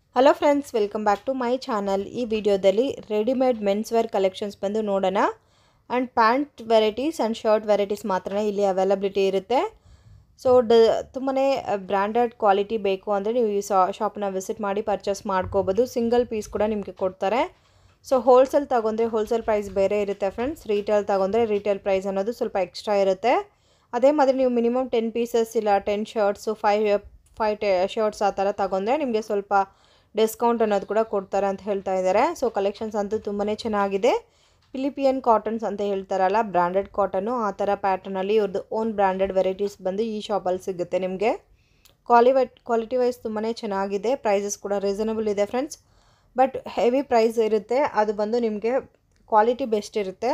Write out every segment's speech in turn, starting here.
Hello friends welcome back to my channel ಈ ವಿಡಿಯೋದಲ್ಲಿ readymade men's wear collections ಬಂದು ನೋಡೋಣ and pant varieties and shirt varieties ಮಾತ್ರ ಇಲ್ಲಿ ಅವೈಲಬಿಲಿಟಿ ಇರುತ್ತೆ ಸೊ ಡ ತುಂಬಾ ಬ್ರ್ಯಾಂಡೆಡ್ ಕ್ವಾಲಿಟಿ ಬೇಕು ಅಂದರೆ ನೀವು ಈ ಶಾಪ್ನ ವಿಸಿಟ್ ಮಾಡಿ ಪರ್ಚೇಸ್ ಮಾಡ್ಕೋಬೋದು ಸಿಂಗಲ್ ಪೀಸ್ ಕೂಡ ನಿಮಗೆ ಕೊಡ್ತಾರೆ ಸೊ ಹೋಲ್ಸೇಲ್ ತಗೊಂಡ್ರೆ ಹೋಲ್ಸೇಲ್ ಪ್ರೈಸ್ ಬೇರೆ ಇರುತ್ತೆ ಫ್ರೆಂಡ್ಸ್ ರೀಟೇಲ್ ತಗೊಂಡ್ರೆ ರೀಟೇಲ್ ಪ್ರೈಸ್ ಅನ್ನೋದು ಸ್ವಲ್ಪ ಎಕ್ಸ್ಟ್ರಾ ಇರುತ್ತೆ ಅದೇ ಮಾತ್ರ ನೀವು ಮಿನಿಮಮ್ ಟೆನ್ ಪೀಸಸ್ ಇಲ್ಲ ಟೆನ್ ಶರ್ಟ್ಸು ಫೈವ್ ಫೈವ್ ಟೆ ಶರ್ಟ್ಸ್ ಆ ಥರ ತಗೊಂಡ್ರೆ ನಿಮಗೆ ಸ್ವಲ್ಪ ಡಿಸ್ಕೌಂಟ್ ಅನ್ನೋದು ಕೂಡ ಕೊಡ್ತಾರೆ ಅಂತ ಹೇಳ್ತಾ ಇದ್ದಾರೆ ಸೊ ಕಲೆಕ್ಷನ್ಸ್ ಅಂತೂ ತುಂಬಾ ಚೆನ್ನಾಗಿದೆ ಫಿಲಿಪಿಯನ್ ಕಾಟನ್ಸ್ ಅಂತ ಹೇಳ್ತಾರಲ್ಲ ಬ್ರ್ಯಾಂಡೆಡ್ ಕಾಟನು ಆ ಥರ ಪ್ಯಾಟರ್ನಲ್ಲಿ ಇವ್ರದ್ದು ಓನ್ ಬ್ರ್ಯಾಂಡೆಡ್ ವೆರೈಟೀಸ್ ಬಂದು ಈ ಶಾಪಲ್ಲಿ ಸಿಗುತ್ತೆ ನಿಮಗೆ ಕ್ವಾಲಿವೈ ಕ್ವಾಲಿಟಿ ವೈಸ್ ತುಂಬಾ ಚೆನ್ನಾಗಿದೆ ಪ್ರೈಸಸ್ ಕೂಡ ರೀಸನಬಲ್ ಇದೆ ಫ್ರೆಂಡ್ಸ್ ಬಟ್ ಹೆವಿ ಪ್ರೈಸ್ ಇರುತ್ತೆ ಅದು ಬಂದು ನಿಮಗೆ ಕ್ವಾಲಿಟಿ ಬೆಸ್ಟ್ ಇರುತ್ತೆ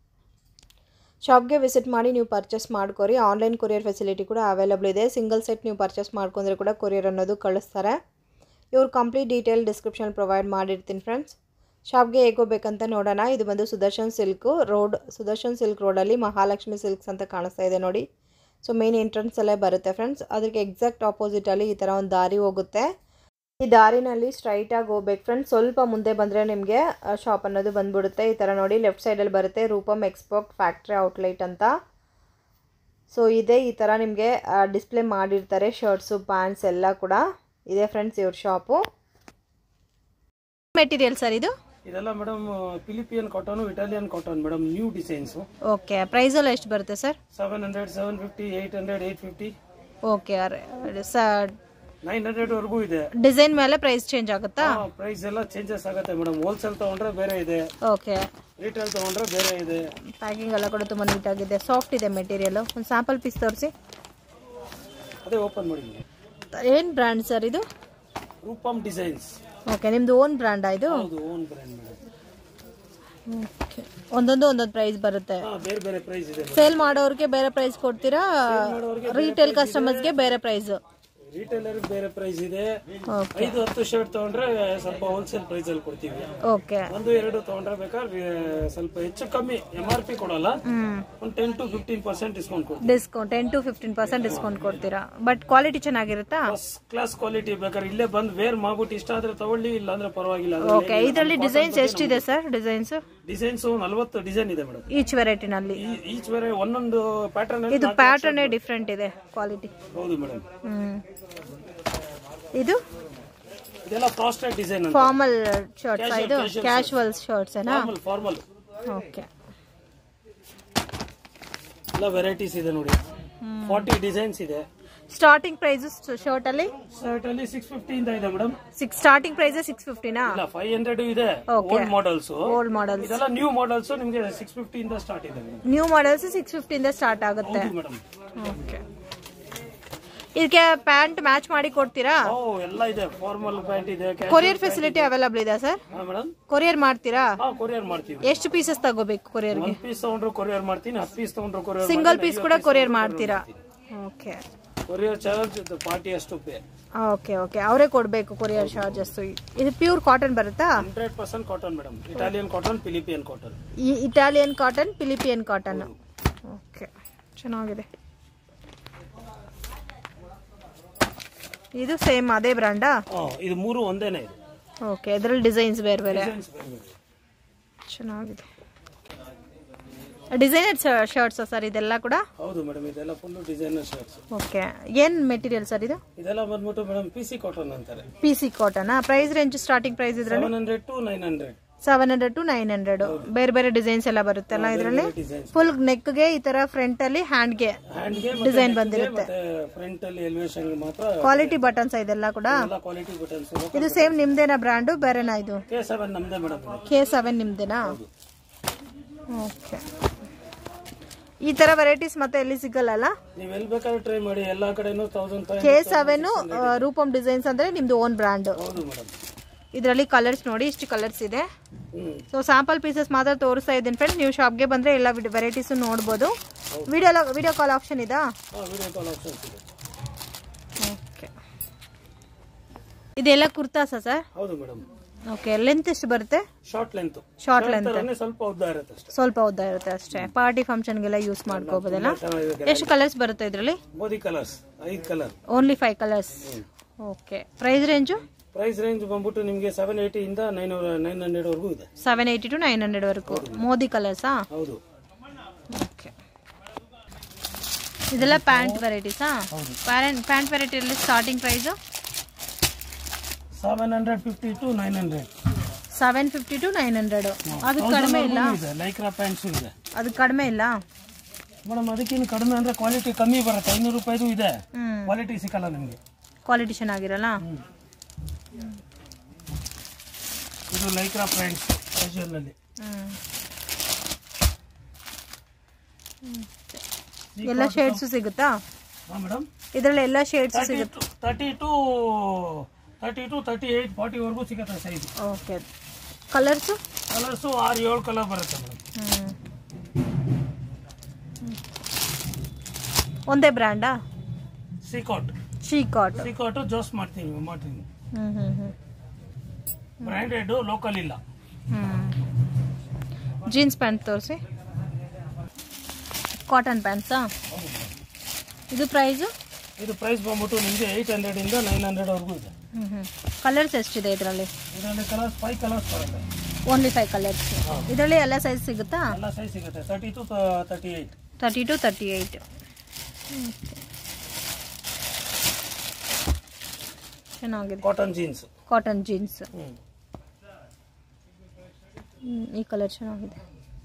ಶಾಪ್ಗೆ ವಿಸಿಟ್ ಮಾಡಿ ನೀವು ಪರ್ಚೇಸ್ ಮಾಡ್ಕೊರಿ ಆನ್ಲೈನ್ ಕೊರಿಯರ್ ಫೆಸಿಲಿಟಿ ಕೂಡ ಅವೈಲಬಲ್ ಇದೆ ಸಿಂಗಲ್ ಸೆಟ್ ನೀವು ಪರ್ಚೇಸ್ ಮಾಡ್ಕೊಂಡ್ರೆ ಕೂಡ ಕೊರಿಯರ್ ಅನ್ನೋದು ಕಳಿಸ್ತಾರೆ ಇವ್ರು ಕಂಪ್ಲೀಟ್ ಡೀಟೇಲ್ ಡಿಸ್ಕ್ರಿಪ್ಷನ್ ಪ್ರೊವೈಡ್ ಮಾಡಿರ್ತೀನಿ ಫ್ರೆಂಡ್ಸ್ ಶಾಪ್ಗೆ ಹೇಗೆ ಹೋಗ್ಬೇಕಂತ ನೋಡೋಣ ಇದು ಬಂದು Sudarshan silk road Sudarshan silk ರೋಡಲ್ಲಿ ಮಹಾಲಕ್ಷ್ಮಿ ಸಿಲ್ಕ್ಸ್ ಅಂತ ಕಾಣಿಸ್ತಾ ಇದೆ ನೋಡಿ ಸೊ ಮೇನ್ ಎಂಟ್ರೆನ್ಸಲ್ಲೇ ಬರುತ್ತೆ ಫ್ರೆಂಡ್ಸ್ ಅದಕ್ಕೆ ಎಕ್ಸಾಕ್ಟ್ ಆಪೋಸಿಟಲ್ಲಿ ಈ ಥರ ಒಂದು ದಾರಿ ಹೋಗುತ್ತೆ ಈ ದಾರಿನಲ್ಲಿ ಸ್ಟ್ರೈಟಾಗಿ ಹೋಗ್ಬೇಕು ಫ್ರೆಂಡ್ಸ್ ಸ್ವಲ್ಪ ಮುಂದೆ ಬಂದರೆ ನಿಮಗೆ ಶಾಪ್ ಅನ್ನೋದು ಬಂದ್ಬಿಡುತ್ತೆ ಈ ಥರ ನೋಡಿ ಲೆಫ್ಟ್ ಸೈಡಲ್ಲಿ ಬರುತ್ತೆ ರೂಪಮ್ ಎಕ್ಸ್ಪೋರ್ಟ್ ಫ್ಯಾಕ್ಟ್ರಿ ಔಟ್ಲೆಟ್ ಅಂತ ಸೊ ಇದೇ ಈ ಥರ ನಿಮಗೆ ಡಿಸ್ಪ್ಲೇ ಮಾಡಿರ್ತಾರೆ ಶರ್ಟ್ಸು ಪ್ಯಾಂಟ್ಸ್ ಎಲ್ಲ ಕೂಡ ಇದೆ ಫ್ರೆಂಡ್ಸ್ ಇವ್ರ ಶಾಪು ಮೆಟೀರಿಯಲ್ ಸರ್ ಇದು ಇದೆಲ್ಲ madam Philippian cotton Italian cotton madam new designs okay price ಎಲ್ಲ ಎಷ್ಟು ಬರುತ್ತೆ sir seven hundred seven fifty eight hundred eight fifty okay ಸ ನೈನ್ ಹಂಡ್ರೆಡ್ ವರೆಗೂ ಇದೆ ಡಿಸೈನ್ ಮೇಲೆ ಪ್ರೈಸ್ ಚೇಂಜ್ ಆಗುತ್ತಾ ಪ್ರೈಸ್ ಎಲ್ಲ ಚೇಂಜಸ್ ಆಗುತ್ತೆ ಮೇಡಮ್ ಹೋಲ್ಸೇಲ್ ತಗೊಂಡ್ರೆ ಬೇರೆ ಇದೆ ಓಕೆ ರಿಟೇಲ್ ತಗೊಂಡ್ರೆ ಬೇರೆ ಇದೆ ಪ್ಯಾಕಿಂಗ್ ಎಲ್ಲ ಕೂಡ ತುಂಬ ನೀಟಾಗಿದೆ ಸಾಫ್ಟ್ ಇದೆ ಮೆಟೀರಿಯಲ್ ಒಂದು ಸ್ಯಾಂಪಲ್ ಪೀಸ್ ತೋರಿಸಿ ಅದೇ ಓಪನ್ ಮಾಡಿ ಏನು ಬ್ರ್ಯಾಂಡ್ ಸರ್ ಇದು ರೂಪಮ್ ಡಿಸೈನ್ಸ್ ಓಕೆ ನಿಮ್ದು ಓನ್ ಬ್ರ್ಯಾಂಡಾ ಇದು ಹೌದು ಓನ್ ಬ್ರ್ಯಾಂಡ್ ಮೇಡಮ್ ಓಕೆ ಒಂದೊಂದು ಒಂದೊಂದು ಪ್ರೈಸ್ ಬರುತ್ತೆ ಹಾ ಬೇರೆ ಬೇರೆ ಪ್ರೈಸ್ ಇದೆ ಸೇಲ್ ಮಾಡೋರಿಗೆ ಬೇರೆ ಪ್ರೈಸ್ ಕೊಡ್ತೀರಾ ರಿಟೇಲ್ ಕಸ್ಟಮರ್ಸ್ಗೆ ಬೇರೆ ಪ್ರೈಸ್ ರಿಟೇಲರ್ ಬೇರೆ ಪ್ರೈಸ್ ಇದೆ ಓಕೆ ಐದು ಹತ್ತು ಶರ್ಟ್ ತಗೊಂಡ್ರೆ ಸ್ವಲ್ಪ ಹೋಲ್ಸೇಲ್ ಪ್ರೈಸ್ ಅಲ್ಲಿ ಕೊಡ್ತೀವಿ ಓಕೆ ಒಂದು ಎರಡು ತಗೊಂಡ್ರೆ ಬೇಕಾದ್ರೆ ಸ್ವಲ್ಪ ಹೆಚ್ಚು ಕಮ್ಮಿ ಎಂ ಆರ್ ಪಿ ಕೊಡಲ್ಲ ಹ್ಮ್ ಒಂದು ten to fifteen percent discount ಕೊಡ್ತೀವಿ discount ten to fifteen percent discount ಕೊಡ್ತೀರಾ ಬಟ್ ಕ್ವಾಲಿಟಿ ಚೆನ್ನಾಗಿರುತ್ತಾ ಫಸ್ಟ್ ಕ್ಲಾಸ್ ಕ್ವಾಲಿಟಿ ಬೇಕಾದ್ರೆ ಇಲ್ಲೇ ಬಂದು ವೇರ್ ಮಾಡ್ಬಿಟ್ಟು ಇಷ್ಟ ಆದ್ರೆ ತಗೊಳ್ಳಿ ಇಲ್ಲ ಅಂದ್ರೆ ಪರವಾಗಿಲ್ಲ ಓಕೆ ಇದರಲ್ಲಿ ಡಿಸೈನ್ಸ್ ಎಷ್ಟಿದೆ ಸರ್ ಡಿಸೈನ್ಸ್ ಡಿಸೈನ್ಸ್ ನಲ್ವತ್ತು ಡಿಸೈನ್ ಇದೆ ಮೇಡಮ್ ಈಚ್ ವೆರೈಟಿನಲ್ಲಿ ಈಚ್ ಬೇರೆ ಒಂದೊಂದು ಪ್ಯಾಟರ್ನ್ ಇದು ಪ್ಯಾಟರ್ನೇ ಡಿಫ್ರೆಂಟ್ ಇದೆ ಕ್ವಾಲಿಟಿ ಹೌದು ಮೇಡಮ್ ಹ್ಮ್ ಇದು ಇದೆಲ್ಲ ಫ್ರಾಸ್ಟೆಡ್ ಡಿಸೈನ್ ಅಂತ ಫಾರ್ಮಲ್ ಶರ್ಟ್ಸ್ ಇದು ಕ್ಯಾಶುವಲ್ ಶರ್ಟ್ಸ್ ಏನಾ ಫಾರ್ಮಲ್ ಫಾರ್ಮಲ್ ಓಕೆ ಎಲ್ಲ ವೆರೈಟೀಸ್ ಇದೆ ನೋಡಿ ಫಾರ್ಟಿ ಡಿಸೈನ್ಸ್ ಇದೆ ಸ್ಟಾರ್ಟಿಂಗ್ ಪ್ರೈಸಸ್ ಶರ್ಟ್ ಅಲ್ಲಿ ಶರ್ಟ್ ಅಲ್ಲಿ ಸಿಕ್ಸ್ ಫಿಫ್ಟಿ ಇಂದ ಇದೆ madam six starting price six ಫಿಫ್ಟಿನಾ ಇಲ್ಲ ಫೈವ್ ಹಂಡ್ರೆಡ್ ಇದೆ Okay. Old models old models ಇದೆಲ್ಲ ನ್ಯೂ ಮಾಡಲ್ಸ್ ನಿಮಗೆ ಸಿಕ್ಸ್ ಫಿಫ್ಟಿ ಇಂದ ಸ್ಟಾರ್ಟ್ ಇದೆ ಮೇಡಮ್ ನ್ಯೂ ಮಾಡಲ್ಸ್ ಸಿಕ್ಸ್ ಫಿಫ್ಟಿಯಿಂದ ಸ್ಟಾರ್ಟ್ ಆಗುತ್ತೆ ಮೇಡಮ್ ಓಕೆ ಇದಕ್ಕೆ ಪ್ಯಾಂಟ್ ಮ್ಯಾಚ್ ಮಾಡಿ ಕೊಡ್ತೀರಾ ಓ ಎಲ್ಲ ಇದೆ ಫಾರ್ಮಲ್ ಪ್ಯಾಂಟ್ ಇದೆ ಕೊರಿಯರ್ ಫೆಸಿಲಿಟಿ ಅವೈಲಬಲ್ ಇದೆ ಸರ್ ಹಾ ಮೇಡಮ್ ಕೊರಿಯರ್ ಮಾಡ್ತೀರಾ ಹಾ ಕೊರಿಯರ್ ಮಾಡ್ತೀವಿ ಎಷ್ಟು ಪೀಸಸ್ ತಗೋಬೇಕು ಕೊರಿಯರ್ಗೆ ಒಂದ್ ಪೀಸ್ ತಗೊಂಡ್ರು ಕೊರಿಯರ್ ಮಾಡ್ತೀನಿ ಹತ್ತು ಪೀಸ್ ತಗೊಂಡ್ರು ಕೊರಿಯರ್ ಸಿಂಗಲ್ ಪೀಸ್ ಕೂಡ ಕೊರಿಯರ್ ಮಾಡ್ತೀರಾ ಓಕೆ ಕೊರಿಯರ್ ಚಾರ್ಜ್ ಪಾರ್ಟಿ ಅಷ್ಟು ಪೇ ಓಕೆ ಓಕೆ ಅವರೇ ಕೊಡಬೇಕು ಕೊರಿಯರ್ ಚಾರ್ಜಸ್ ಇದು ಪ್ಯೂರ್ ಕಾಟನ್ ಬರುತ್ತಾ hundred percent cotton madam Italian cotton Philippian cotton ಈ Italian cotton Philippian cotton okay ಚೆನ್ನಾಗಿದೆ ಇದು ಸೇಮ್ ಅದೇ ಬ್ರ್ಯಾಂಡಾ ಇದು ಮೂರು ಒಂದೇನೆ ಇದೆ ಓಕೆ ಇದರಲ್ಲಿ ಡಿಸೈನ್ಸ್ ಬೇರೆ ಬೇರೆ Designs ಬೇರೆ ಬೇರೆ. ಚೆನ್ನಾಗಿದೆ ಡಿಸೈನರ್ ಶರ್ಟ್ಸ್ ಸರ್ ಇದೆಲ್ಲ ಕೂಡ ಹೌದು ಮೇಡಮ್ ಇದೆಲ್ಲ ಫುಲ್ ಡಿಸೈನರ್ ಶರ್ಟ್ಸ್ ಓಕೆ ಏನು ಮೆಟೀರಿಯಲ್ ಸರ್ ಇದು ಇದೆಲ್ಲ ಬಂದ್ಬಿಟ್ಟು ಮೇಡಮ್ ಪಿ ಸಿ ಕಾಟನ್ ಅಂತಾರೆ ಪಿ ಸಿ ಕಾಟನಾ ಪ್ರೈಸ್ ರೇಂಜ್ ಸ್ಟಾರ್ಟಿಂಗ್ ಪ್ರೈಸ್ ಇದರಲ್ಲಿ seven hundred to nine hundred seven hundred to nine hundred ಬೇರೆ ಬೇರೆ ಡಿಸೈನ್ಸ್ ಎಲ್ಲ ಬರುತ್ತಲ್ಲ ಇದರಲ್ಲಿ ಡಿಸೈನ್ಸ್ ಫುಲ್ ನೆಕ್ಗೆ ಈ ತರ ಫ್ರಂಟ್ ಅಲ್ಲಿ ಹ್ಯಾಂಡ್ಗೆ ಹ್ಯಾಂಡ್ಗೆ ಡಿಸೈನ್ ಬಂದಿರುತ್ತೆ ಮತ್ತೆ ಫ್ರಂಟ್ ಅಲ್ಲಿ ಎಲಿವೇಶನ್ ಮಾತ್ರ ಕ್ವಾಲಿಟಿ ಬಟನ್ಸ್ ಇದೆಲ್ಲ ಕೂಡ ಎಲ್ಲ ಕ್ವಾಲಿಟಿ ಬಟನ್ಸ್ ಇದು ಸೇಮ್ ನಿಮ್ದೇನಾ ಬ್ರ್ಯಾಂಡು ಬೇರೆನಾ ಇದು ಕೆ ಸೆವೆನ್ ನಮ್ದೇ ಮೇಡಮ್ ಕೆ ಸೆವೆನ್ ನಿಮ್ದೇನಾ ಓಕೆ ಈ ತರ ವೆರೈಟೀಸ್ ಮತ್ತೆ ಎಲ್ಲಿ ಸಿಗಲ್ಲ ನೀವ್ ಎಲ್ಲಿ ಬೇಕಾದ್ರೆ ಟ್ರೈ ಮಾಡಿ ಎಲ್ಲಾ ಕಡೆನೂ thousand five K seven Roopam designs ಅಂದ್ರೆ ನಿಮ್ದು ಓನ್ ಬ್ರ್ಯಾಂಡ್ ಹೌದು ಮೇಡಮ್ ಇದರಲ್ಲಿ ಕಲರ್ಸ್ ನೋಡಿ ಇಷ್ಟು ಕಲರ್ಸ್ ಇದೆ ಹ್ಮ್ ಸೊ ಸ್ಯಾಂಪಲ್ ಪೀಸಸ್ ಮಾತ್ರ ತೋರಿಸ್ತಾ ಇದ್ದೀನಿ ಫ್ರೆಂಡ್ಸ್ ನೀವು ಶಾಪ್ಗೆ ಬಂದರೆ ಎಲ್ಲ ವೆರೈಟೀಸು ನೋಡ್ಬೋದು ವಿಡಿಯೋ ವಿಡಿಯೋ ಕಾಲ್ ಆಪ್ಷನ್ ಇದಾ ಹಾ ವಿಡಿಯೋ ಕಾಲ್ ಆಪ್ಷನ್ಸ್ ಇದೆ ಓಕೆ ಇದೆಲ್ಲ ಕುರ್ತಾಸ ಸರ್ ಹೌದು ಮೇಡಮ್ ಓಕೆ ಲೆಂತ್ ಎಷ್ಟು ಬರುತ್ತೆ ಶಾರ್ಟ್ ಲೆಂತ್ ಶಾರ್ಟ್ ಲೆಂತ್ ಸ್ವಲ್ಪ ಉದ್ದ ಇರುತ್ತೆ ಅಷ್ಟೇ ಸ್ವಲ್ಪ ಉದ್ದ ಇರುತ್ತೆ ಅಷ್ಟೇ ಪಾರ್ಟಿ ಫಂಕ್ಷನ್ಗೆಲ್ಲ ಯೂಸ್ ಮಾಡ್ಕೋಬೋದಲ್ಲ ಚೆನ್ನಾಗಿದೆ ಎಷ್ಟು ಕಲರ್ಸ್ ಬರುತ್ತೆ ಇದರಲ್ಲಿ ಮೋದಿ ಕಲರ್ಸ್ ಐದು colour only five colours okay price range price range ಬಂದ್ಬಿಟ್ಟು ನಿಮಗೆ ಸೆವೆನ್ ಏಯ್ಟಿಯಿಂದ ನೈನ್ ನೈನ್ ಹಂಡ್ರೆಡ್ವರೆಗೂ ಇದೆ ಸೆವೆನ್ ಏಯ್ಟಿ ಟು ನೈನ್ ಹಂಡ್ರೆಡ್ವರೆಗೂ ಮೋದಿ ಕಲರ್ಸಾ ಹೌದು ಓಕೆ ಇದೆಲ್ಲ ಪ್ಯಾಂಟ್ ವೆರೈಟೀಸಾ ಹೌದು ಪ್ಯಾಂಟ್ ಪ್ಯಾಂಟ್ ವೆರೈಟಿಯಲ್ಲಿ starting price seven hundred fifty to nine hundred seven fifty to nine hundred ಅದು ಕಡಿಮೆ ಇಲ್ಲ ಇದೆ ಲೈಕ್ರಾ ಪ್ಯಾಂಟ್ಸು ಇದೆ ಅದು ಕಡಿಮೆ ಇಲ್ಲ ಮೇಡಮ್ ಅದಕ್ಕಿಂತ ಕಡಿಮೆ ಅಂದ್ರೆ ಕ್ವಾಲಿಟಿ ಕಮ್ಮಿ ಬರುತ್ತೆ ಐನೂರು ರೂಪಾಯಿದು ಇದೆ ಹ್ಞೂ ಕ್ವಾಲಿಟಿ ಸಿಕ್ಕಲ್ಲ ನಿಮಗೆ ಕ್ವಾಲಿಟಿ ಚೆನ್ನಾಗಿರಲ್ಲ ಇದು ಲೈಕ್ರಾ ಪ್ಯಾಂಟ್ಸ್ ಕ್ಯಾಶುವಲ್ನಲ್ಲಿ ಹ್ಞೂ ಎಲ್ಲ ಶೇಡ್ಸು ಸಿಗುತ್ತಾ ಹಾಂ ಮೇಡಮ್ ಇದರಲ್ಲಿ ಎಲ್ಲ ಶೇಡ್ಸು ತರ್ಟಿ ಸಿಗುತ್ತೆ to thirty to thirty to thirty eight ಫಾರ್ಟಿವರೆಗೂ ಸಿಗುತ್ತೆ ಸೈಜ್ ಓಕೆ ಕಲರ್ಸು ಕಲರ್ಸು ಆರು ಏಳು ಕಲರ್ ಬರುತ್ತೆ ಮೇಡಮ್ ಹ್ಞೂ ಒಂದೇ ಬ್ರ್ಯಾಂಡಾ ಸಿಕಾಟ್ ಶೀಕಾಟ್ ಸಿಕಾಟು ಜೋಸ್ ಮಾಡ್ತೀನಿ ಮಾಡ್ತೀನಿ ಹ್ಞೂ ಹ್ಞೂ ಹ್ಞೂ ಬ್ರ್ಯಾಂಡೆಡ್ ಲೋಕಲ್ ಇಲ್ಲ ಹ್ಞೂ ಜೀನ್ಸ್ ಪ್ಯಾಂಟ್ ತೋರಿಸಿ ಕಾಟನ್ ಪ್ಯಾಂಟ್ಸಾ ಇದು ಪ್ರೈಸು ಇದು ಪ್ರೈಸ್ ಬಂದ್ಬಿಟ್ಟು ನಿಮಗೆ ಏಯ್ಟ್ ಹಂಡ್ರೆಡಿಂದ ನೈನ್ ಹಂಡ್ರೆಡ್ವರೆಗೂ ಇದೆ ಹ್ಞೂ ಹ್ಞೂ ಕಲರ್ಸ್ ಎಷ್ಟಿದೆ ಇದರಲ್ಲಿ ಇದರಲ್ಲಿ ಕಲರ್ಸ್ ಫೈವ್ ಕಲರ್ಸ್ ಬರುತ್ತೆ ಓನ್ಲಿ ಫೈವ್ ಕಲರ್ಸ್ ಇದರಲ್ಲಿ ಎಲ್ಲ ಸೈಜ್ ಸಿಗುತ್ತಾ ಎಲ್ಲ ಸೈಜ್ ಸಿಗುತ್ತೆ thirty to thirty eight thirty to thirty eight ಚೆನ್ನಾಗಿದೆ ಕಾಟನ್ ಜೀನ್ಸ್ ಕಾಟನ್ ಜೀನ್ಸ್ ಹ್ಞೂ ಈ ಕಲರ್ ಚೆನ್ನಾಗಿದೆ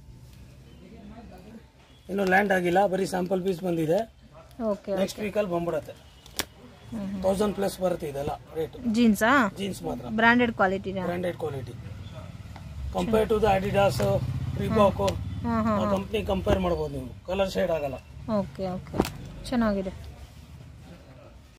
ಇನ್ನು ಲ್ಯಾಂಡ್ ಆಗಿಲ್ಲ ಬರೀ ಸ್ಯಾಂಪಲ್ ಪೀಸ್ ಬಂದಿದೆ ಓಕೆ ನೆಕ್ಸ್ಟ್ ವೀಕಲ್ಲಿ ಬಂದ್ಬಿಡತ್ತೆ ತೌಸಂಡ್ ಪ್ಲಸ್ ಬರುತ್ತೆ ಇದೆಲ್ಲ ರೇಟ್ ಜೀನ್ಸಾ ಜೀನ್ಸ್ ಮಾತ್ರ ಬ್ರ್ಯಾಂಡೆಡ್ ಕ್ವಾಲಿಟಿನಾ branded quality compare to the Adidas Reebok ಹಾಂ ಹಾಂ ಆ ಕಂಪ್ನಿ ಕಂಪೇರ್ ಮಾಡ್ಬೋದು ನೀವು ಕಲರ್ ಶೇಡ್ ಆಗಲ್ಲ ಓಕೆ ಓಕೆ ಚೆನ್ನಾಗಿದೆ